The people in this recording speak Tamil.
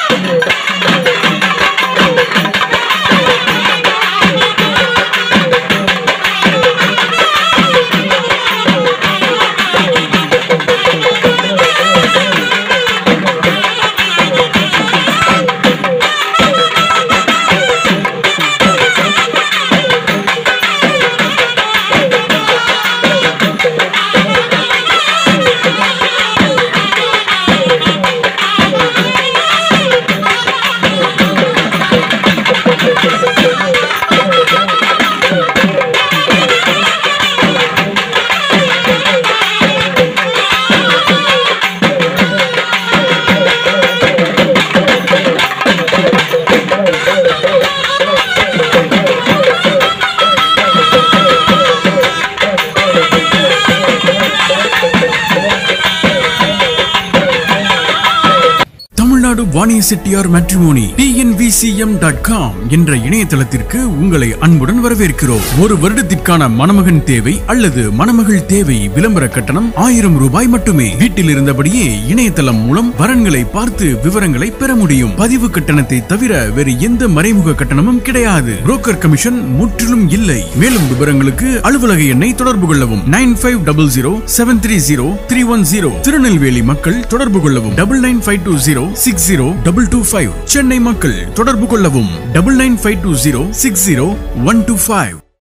Tamil Nadu Vaniya Chettiar matrimony TNVCM dot com என்ற இணையதளத்திற்கு உங்களை அன்புடன் வரவேற்கிறோம் ஒரு வருடத்திற்கான மணமகன் தேவை அல்லது மணமகள் தேவை விளம்பர கட்டணம் ஆயிரம் ரூபாய் மட்டுமே வீட்டில் இருந்தபடியே இணையதளம் மூலம் வரன்களை பார்த்து விவரங்களை பெற முடியும் பதிவு கட்டணத்தை தவிர வேறு எந்த மறைமுக கட்டணமும் கிடையாது புரோக்கர் கமிஷன் முற்றிலும் இல்லை மேலும் விவரங்களுக்கு அலுவலக எண்ணை தொடர்பு கொள்ளவும் nine five double zero seven three zero three one zero Tirunelveli மக்கள் தொடர்பு கொள்ளவும் double nine five two zero six zero double two five Chennai மக்கள் தொடர்பு கொள்ளவும் double nine five two zero six zero one two five